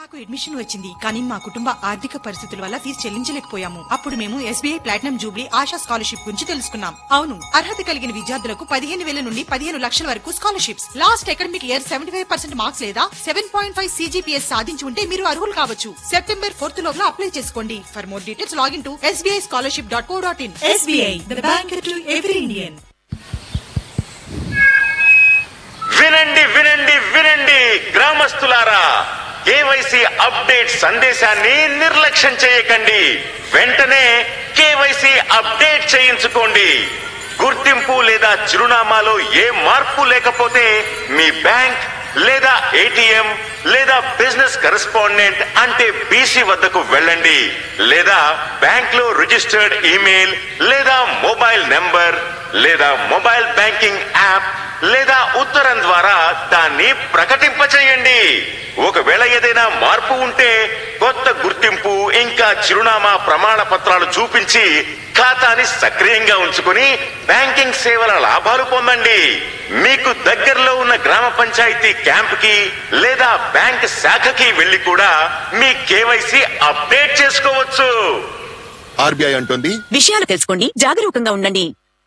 నాకు అడ్మిషన్ వచ్చింది కానీ మా కుటుంబ ఆర్థిక పరిస్థితుల వల్ల ఫీజు చెల్లించలేకపోయాము అప్పుడు మేము SBI platinum jubilee Asha scholarship గురించి తెలుసుకున్నాం అవును అర్హత కలిగిన విద్యార్థులకు పదిహేను వేల నుండి పదిహేను లక్షల వరకు scholarships last academic year seventy five percent marks లేదా సెవెన్ పాయింట్ ఫైవ్ సీజీపీఎస్ సాధించి ఉంటే మీరు అర్హులు కావచ్చు సెప్టెంబర్ ఫోర్త్ లోపల అప్లై చేసుకోండి for more details login to SBI scholarship dot co dot in SBI the bank to every Indian వినండి వినండి వినండి గ్రామస్తులారా కేవైసీ అప్డేట్ సందేశాన్ని నిర్లక్ష్యం చేయకండి వెంటనే కేవైసీ అప్డేట్ చేయించుకోండి గుర్తింపు లేదా చిరునామాలో ఏ మార్పు లేకపోతే మీ బ్యాంక్ లేదా ఏటీఎం లేదా బిజినెస్ కరెస్పాండెంట్ అంటే బీసీ వద్దకు వెళ్ళండి లేదా బ్యాంక్ లో రిజిస్టర్డ్ ఈమెయిల్ లేదా మొబైల్ నెంబర్ లేదా మొబైల్ బ్యాంకింగ్ యాప్ లేదా ఉత్తరం ద్వారా దాన్ని ప్రకటింపచేయండి ఒకవేళ ఏదైనా మార్పు ఉంటే కొత్త గుర్తింపు ఇంకా చిరునామా ప్రమాణ పత్రాలు చూపించి ఖాతాని సక్రియంగా ఉంచుకుని బ్యాంకింగ్ సేవల లాభాలు పొందండి మీకు దగ్గరలో ఉన్న గ్రామ పంచాయతీ క్యాంప్ కి లేదా బ్యాంక్ శాఖకి వెళ్లి కూడా మీ కేవైసీ అప్డేట్ చేసుకోవచ్చు ఆర్బీఐ అంటోంది విషయాలు తెలుసుకోండి జాగరూకంగా ఉండండి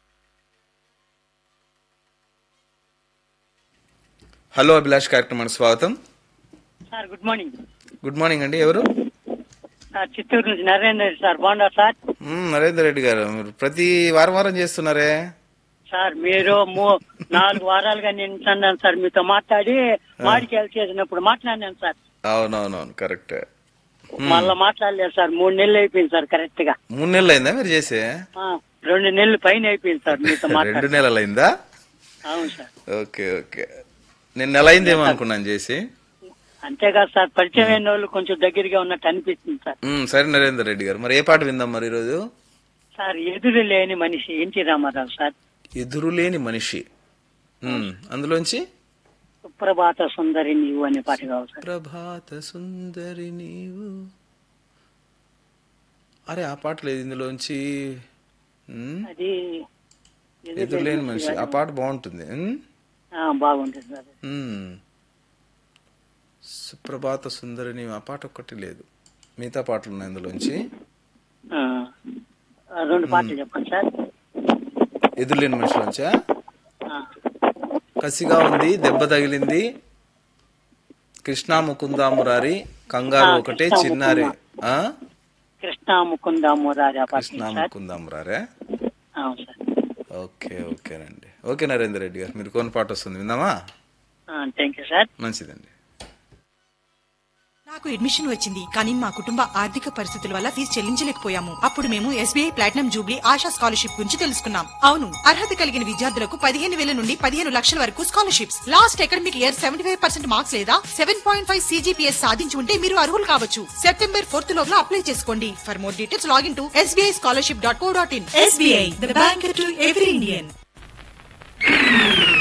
హలో అభిలాష్ కార్యక్రమానికి స్వాగతం sir good morning good morning అండి ఎవరు సార్ చిత్తూరు నుంచి నరేంద్ర రెడ్డి సార్ బాగున్నారు సార్ మ్మ్, నరేందర్ రెడ్డి గారు మీరు ప్రతి వారం వారం చేస్తున్నారే సార్ మీరు మూ- నాలుగు వారాలుగా నేను అన్నాను సార్ మీతో మాట్లాడి మాడికాయలు చేసినప్పుడు మాట్లాడినాను సార్ అవునవునవును కరెక్ట్ మళ్ళా మాట్లాడలేదు సార్ మూడు నెలలు అయిపోయింది సార్ కరెక్ట్ గా మూడు నెలలు అయిందా మీరు చేసే ఆ, రెండు నెలలు పైన అయిపోయింది సార్ మీతో రెండు మాట్లాడి నెలలు అయిందా అవును సార్ ఓకే ఓకే నేను నెల అయిందేమో అనుకున్నాను చేసి అంతేకాదు సార్ పరిచయం అయిన వాళ్ళు కొంచెం దగ్గరగా ఉన్నట్టు అనిపిస్తుంది సార్ మ్మ్, సరే నరేందర్ రెడ్డి గారు మరి ఏ పాట విందాం మరి ఈరోజు సార్ ఎదురు లేని మనిషి ఎన్టీ రామారావు సార్ ఎదురులేని మనిషి మ్మ్, అందులోంచి సుప్రభాత సుందరి నీవు అనే పాట కావాలి సార్ ప్రభాత సుందరి నీవు అరే ఆ పాట లేదు ఇందులోంచి మ్మ్, అది ఎదురులేని మనిషి ఆ పాట బాగుంటుంది మ్మ్? ఆ, బాగుంటుంది సార్ మ్మ్. సుప్రభాత సుందరిని ఆ పాట ఒక్కటి లేదు మిగతా పాటలు ఉన్నాయి అందులోంచి ఆ, ఆ, రెండు పాటలు చెప్పండి సార్ ఎదురులేని మనిషిలోంచా ఆ, కసిగా ఉంది దెబ్బ తగిలింది కృష్ణా ముకుందా మురారి కంగారు ఆ, ఒకటే కృష్ణా చిన్నారి ఆ కృష్ణ ముకుంద మురారి ఆ పాట కృష్ణా సార్ ముకుందా మురారే అవును సార్ ఓకే ఓకేనండి ఓకే నరేందర్ రెడ్డి గారు మీరు కొన్ని పాట వస్తుంది విందామా థ్యాంక్ యూ సార్ మంచిదండి నాకు అడ్మిషన్ వచ్చింది కానీ మా కుటుంబ ఆర్థిక పరిస్థితుల వల్ల ఫీజు చెల్లించలేకపోయాము అప్పుడు మేము SBI platinum jubilee Asha scholarship గురించి తెలుసుకున్నాం అవును అర్హత కలిగిన విద్యార్థులకు పదిహేను వేల నుండి పదిహేను లక్షల వరకు scholarships last academic year seventy five percent marks లేదా సెవెన్ పాయింట్ ఫైవ్ సీజీపీఎస్ సాధించి ఉంటే మీరు అర్హులు కావచ్చు సెప్టెంబర్ ఫోర్త్ లోపల అప్లై చేసుకోండి for more details login to SBI scholarship dot co dot in SBI the bank to every Indian